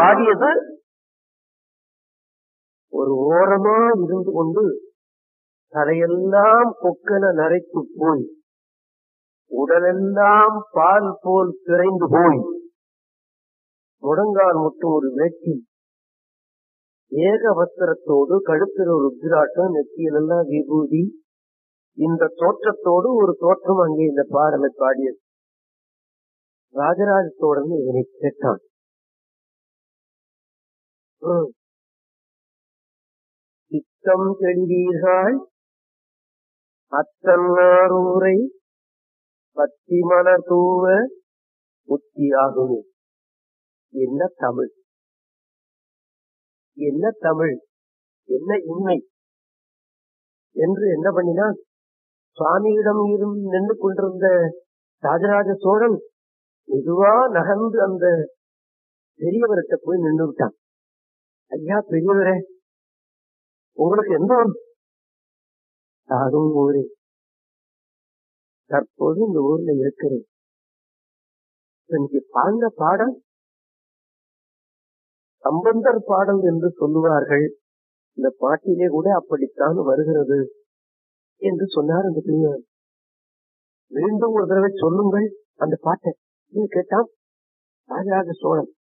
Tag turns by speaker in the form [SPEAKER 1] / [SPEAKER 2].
[SPEAKER 1] பாடியது ஒரு ஓரமா இருந்து கொண்டு தலையெல்லாம் கொக்கன நரைத்து போய் உடலெல்லாம் பால் போல் திரைந்து போய் முடங்கால் மட்டும் ஒரு வேட்டி ஏக வஸ்திரத்தோடு கழுத்தில் ஒரு ருத்ராட்டம் நெத்தியிலெல்லாம் விபூதி இந்த தோற்றத்தோடு ஒரு தோற்றம் அங்கே இந்த பாடலை பாடியது ராஜராஜ சோழன் இதனை கேட்டான் ம். சித்தம் தெளிவீர்கள் அத்தன்னாரூரை பத்தி மலர் தூவ புத்தியாகுமே என்ன தமிழ் என்ன தமிழ் என்ன இன்மை என்று என்ன பண்ணினான் சுவாமியிடம் இருந்து நின்று கொண்டிருந்த ராஜராஜ சோழன் மெதுவா நகர்ந்து அந்த பெரியவர்கிட்ட போய் நின்று விட்டான் ஐயா பெரியவரே உங்களுக்கு எந்த ஊர் யாரும் ஊரே தற்போது இந்த ஊர்ல இருக்கிறேன் எனக்கு பாண்ட பாடல் சம்பந்தர் பாடல் என்று சொல்லுவார்கள் இந்த பாட்டிலே கூட அப்படித்தான் வருகிறது என்று சொன்னார் அந்த பெரியவர் மீண்டும் ஒரு தடவை சொல்லுங்கள் அந்த பாட்டை என்று கேட்டான் ராஜராஜ சோழன்